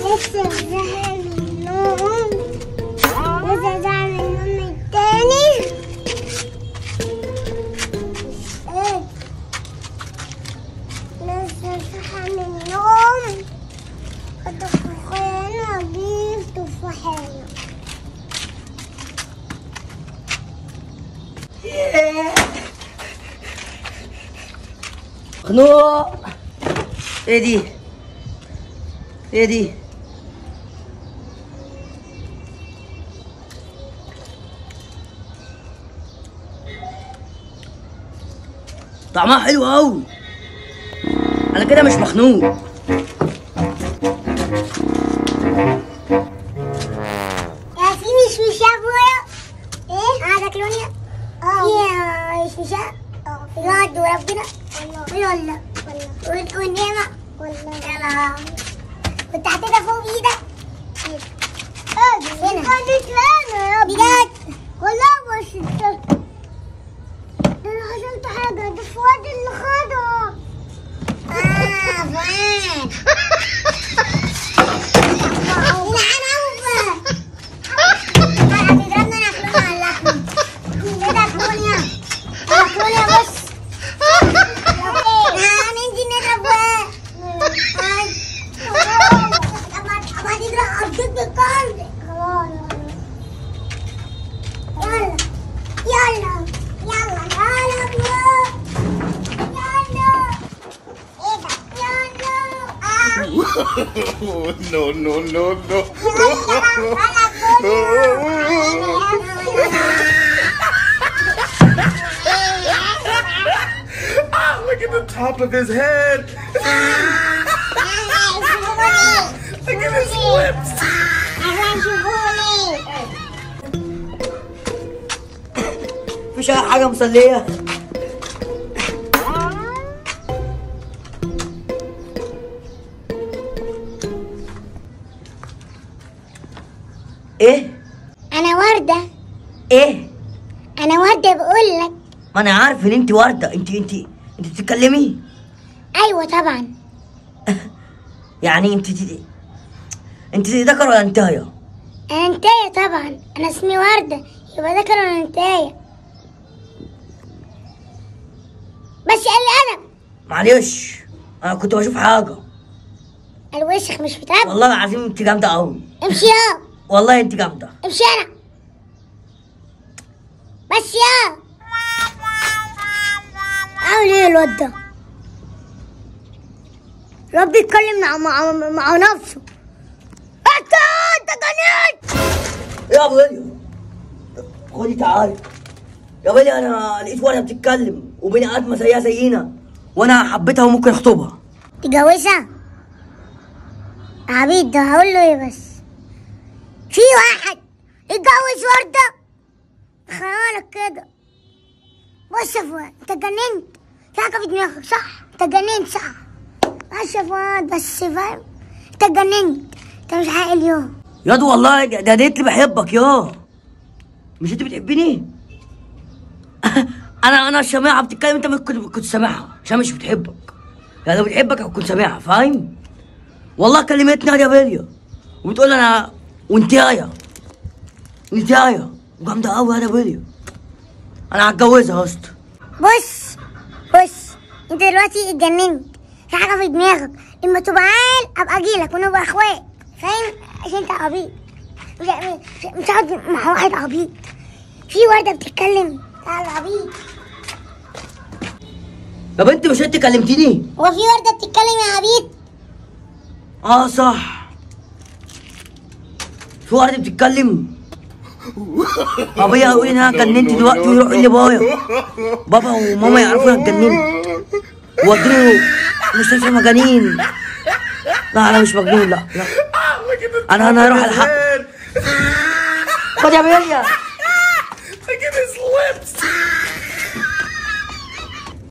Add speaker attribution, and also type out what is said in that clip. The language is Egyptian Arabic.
Speaker 1: لسه زهق من النوم لسه زهق من النوم التاني ايه لسه صحى من النوم تفاحين اجيب تفاحين
Speaker 2: خنوق ايه دي ايه دي طعمها حلو قوي انا كده مش مخنوق
Speaker 1: يا في مشمشة ابويا ايه هذا كلونيا اه في مشمشة بجد وربنا والله والله والنعمة والله يلا كنت حاططها فوق ايدك هنا خدت هنا بجد والله بس ده انا حصلت حاجة ده فؤاد اللي خدها اه فؤاد يلا يلا يلا يلا ايه ده يلا آه.
Speaker 3: no, no, no, no. Ah, look at the top of his head. Look at his lips.
Speaker 2: مفيش اي حاجه مسليه ايه
Speaker 1: انا وردة
Speaker 2: ايه
Speaker 1: انا وردة بقول لك
Speaker 2: ما انا عارف ان انت ورده انت انت انت بتتكلمي
Speaker 1: ايوه طبعا
Speaker 2: يعني انت انت انت ذكر ولا انتهيه
Speaker 1: انا انتاية طبعا انا اسمي وردة يبقى ده كان انا انتاية بس القلم
Speaker 2: معلش انا كنت بشوف حاجه
Speaker 1: الوسخ مش بتاعك
Speaker 2: والله العظيم انت جامده قوي
Speaker 1: امشي يا
Speaker 2: والله انت جامده
Speaker 1: امشي انا بس يا عامل ايه الواد ده ربي يتكلم مع مع, مع نفسه انت انت جنيت
Speaker 2: يا بليا خدي تعالي يا بليا انا لقيت واحده بتتكلم وبني ادمه زيها زينا وانا حبيتها وممكن اخطبها
Speaker 1: تجوزها عبيد ده هقول له ايه بس في واحد اتجوز وردة خيالك كده بص يا فؤاد انت جننت في حاجة في دماغك صح انت جننت صح بس يا فؤاد بس فاهم انت جننت انت مش عاقل اليوم
Speaker 2: ياض والله ده ده قالت لي بحبك يا مش انت بتحبني انا انا الشماعه بتتكلم انت مش كنت كنت سامعها عشان مش بتحبك يعني لو بتحبك كنت سامعها فاهم والله كلمتني يا بليا وبتقول انا وانتايه انتايه وجامده قوي يا بليا انا هتجوزها يا اسطى
Speaker 1: بص بص انت دلوقتي اتجننت في حاجة في دماغك اما تبقى عاقل ابقى اجيلك ونبقى اخوات فاهم عشان انت عبيط مش مش مش هقعد مع واحد عبيط في وردة بتتكلم تعال عبيط
Speaker 2: طب انت مش انت كلمتني
Speaker 1: هو في وردة بتتكلم يا عبيط
Speaker 2: اه صح في واحده بتتكلم ابويا هيقول لي ان انا اتجننت دلوقتي ويروح يقول لي بابايا بابا وماما يعرفوا انا اتجننت وودوني مستشفى مجانين لا انا مش مجنون لا لا
Speaker 3: Ah, look at the
Speaker 2: انا
Speaker 3: top
Speaker 2: انا
Speaker 3: of
Speaker 2: هروح
Speaker 3: his
Speaker 2: الحق
Speaker 3: head.
Speaker 2: خد يا بيليا